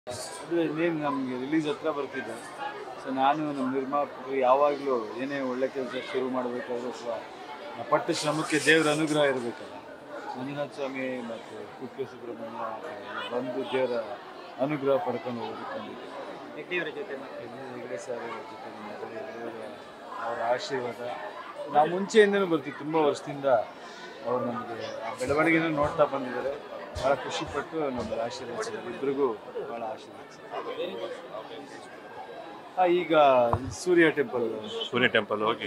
ಅಂದರೆ ಇನ್ನೇನು ನಮಗೆ ರಿಲೀಸ್ ಹತ್ರ ಬರ್ತಿದ್ದೆ ಸೊ ನಾನು ನಮ್ಮ ನಿರ್ಮಾಪಕರು ಯಾವಾಗಲೂ ಏನೇ ಒಳ್ಳೆ ಕೆಲಸ ಶುರು ಮಾಡಬೇಕಾದ್ರೂ ಅಥವಾ ಆ ಪಟ್ಟ ಶ್ರಮಕ್ಕೆ ದೇವರ ಅನುಗ್ರಹ ಇರಬೇಕಲ್ಲ ಮಂಜುನಾಥ ಸ್ವಾಮಿ ಮತ್ತು ಕುಕ್ಕೆ ಸುಬ್ರಹ್ಮಣ್ಯ ಬಂದು ದೇವರ ಅನುಗ್ರಹ ಪಡ್ಕೊಂಡು ಹೋಗೋದಕ್ಕೆ ಬಂದಿದ್ದೆ ಹೆಗ್ಡೆಯವರ ಜೊತೆ ಹೆಗ್ಡೆ ಸರ್ ಜೊತೆ ಮಾತಾಡಿ ದೇವರ ಅವರ ಆಶೀರ್ವಾದ ನಾವು ಮುಂಚೆಯಿಂದನೂ ಬರ್ತೀವಿ ತುಂಬ ವರ್ಷದಿಂದ ಅವ್ರು ನಮಗೆ ಆ ಬೆಳವಣಿಗೆನೂ ನೋಡ್ತಾ ಬಂದಿದ್ದಾರೆ ಭಾಳ ಖುಷಿಪಟ್ಟು ನಮಗೆ ಆಶೀರ್ವದಿಸಿದ್ದಾರೆ ಇಬ್ಬರಿಗೂ ಭಾಳ ಆಶೀರ್ವದಿಸಿದ್ದಾರೆ ಹಾಂ ಈಗ ಸೂರ್ಯ ಟೆಂಪಲ್ ಸೂರ್ಯ ಟೆಂಪಲ್ ಹೋಗಿ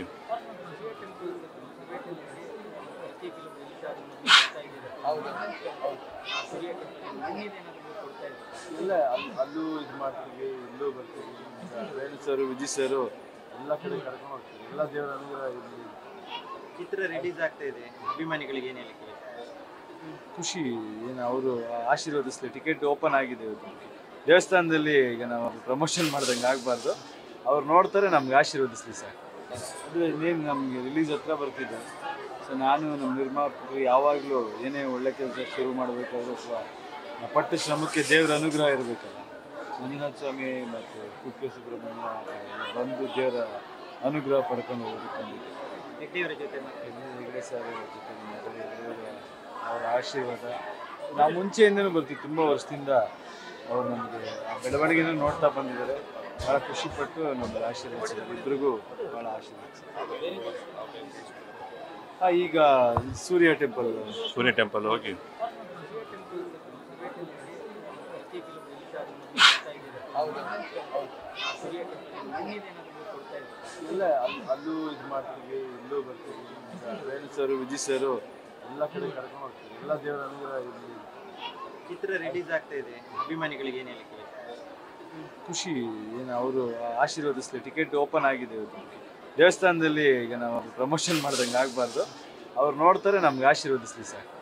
ಇಲ್ಲ ಅಲ್ಲಿ ಅಲ್ಲೂ ಇದು ಮಾಡ್ತೀವಿ ಇಲ್ಲೂ ಬರ್ತೀವಿ ವೇಣು ಸರ್ ವಿಜಯ್ ಸರು ಎಲ್ಲ ಕಡೆ ಕರ್ಕೊಂಡು ಹೋಗ್ತೀವಿ ಎಲ್ಲ ದೇವರ ಅನುಗ್ರಹ ಇರಲಿ ಚಿತ್ರ ರಿಲೀಸ್ ಆಗ್ತಾ ಇದೆ ಅಭಿಮಾನಿಗಳಿಗೆ ಏನು ಹೇಳಿಕೆ ಖುಷಿ ಏನು ಅವರು ಆಶೀರ್ವದಿಸಲಿ ಟಿಕೆಟ್ ಓಪನ್ ಆಗಿದೆ ಇವತ್ತು ದೇವಸ್ಥಾನದಲ್ಲಿ ಈಗ ನಾವು ಪ್ರಮೋಷನ್ ಮಾಡ್ದಂಗೆ ಆಗಬಾರ್ದು ಅವ್ರು ನೋಡ್ತಾರೆ ನಮ್ಗೆ ಆಶೀರ್ವದಿಸಲಿ ಸರ್ ಅಂದರೆ ಇನ್ನೇನು ನಮಗೆ ರಿಲೀಸ್ ಹತ್ರ ಬರ್ತಿದ್ದೆ ಸೊ ನಾನು ನಮ್ಮ ನಿರ್ಮಾಪಕರು ಯಾವಾಗಲೂ ಏನೇ ಒಳ್ಳೆ ಕೆಲಸ ಶುರು ಮಾಡಬೇಕಾದ್ರೂ ಅಥವಾ ಆ ಪಟ್ಟ ಶ್ರಮಕ್ಕೆ ದೇವರ ಅನುಗ್ರಹ ಇರಬೇಕಲ್ಲ ಮಂಜುನಾಥ ಸ್ವಾಮಿ ಮತ್ತು ಕುಕ್ಕೆ ಸುಬ್ರಹ್ಮಣ್ಯ ಬಂದು ದೇವರ ಅನುಗ್ರಹ ಪಡ್ಕೊಂಡು ಹೋಗೋದಕ್ಕೆ ಬಂದಿದ್ದೆ ಹೆಗ್ಡೆಯವರ ಜೊತೆ ಹೆಗ್ಡೆ ಸರ್ ಜೊತೆ ಮಾತಾಡಿ ದೇವರ ಅವರ ಆಶೀರ್ವಾದ ನಾವು ಮುಂಚೆಯಿಂದನೂ ಬರ್ತೀವಿ ತುಂಬ ವರ್ಷದಿಂದ ಅವ್ರು ನಮಗೆ ಆ ಬೆಳವಣಿಗೆನೂ ನೋಡ್ತಾ ಬಂದಿದ್ದಾರೆ ಭಾಳ ಖುಷಿಪಟ್ಟು ನಮಗೆ ಆಶೀರ್ವದಿಸಿದ್ದಾರೆ ಇಬ್ಬರಿಗೂ ಭಾಳ ಆಶೀರ್ವದಿಸಿದ್ದಾರೆ ಹಾಂ ಈಗ ಸೂರ್ಯ ಟೆಂಪಲ್ ಸೂರ್ಯ ಟೆಂಪಲ್ ಹೋಗಿ ಇಲ್ಲ ಅಲ್ಲಿ ಅಲ್ಲೂ ಇದು ಮಾಡ್ತೀವಿ ಇಲ್ಲೂ ಬರ್ತೀವಿ ವೇಣು ಸರು ವಿಜಯ್ ಸರು ಎಲ್ಲ ಕಡೆ ಕರ್ಕೊಂಡು ಹೋಗ್ತೀವಿ ಎಲ್ಲ ದೇವರ ಅನುಗ್ರಹ ಇರಲಿ ಚಿತ್ರ ರಿಲೀಸ್ ಆಗ್ತಾ ಇದೆ ಅಭಿಮಾನಿಗಳಿಗೆ ಏನು ಹೇಳಿಕೆ ಖುಷಿ ಏನು ಅವರು ಆಶೀರ್ವದಿಸಲಿ ಟಿಕೆಟ್ ಓಪನ್ ಆಗಿದೆ ಇವತ್ತು ದೇವಸ್ಥಾನದಲ್ಲಿ ಈಗ ನಾವು ಪ್ರಮೋಷನ್ ಮಾಡ್ದಂಗೆ ಆಗಬಾರ್ದು ಅವ್ರು ನೋಡ್ತಾರೆ ನಮ್ಗೆ ಆಶೀರ್ವದಿಸಲಿ ಸರ್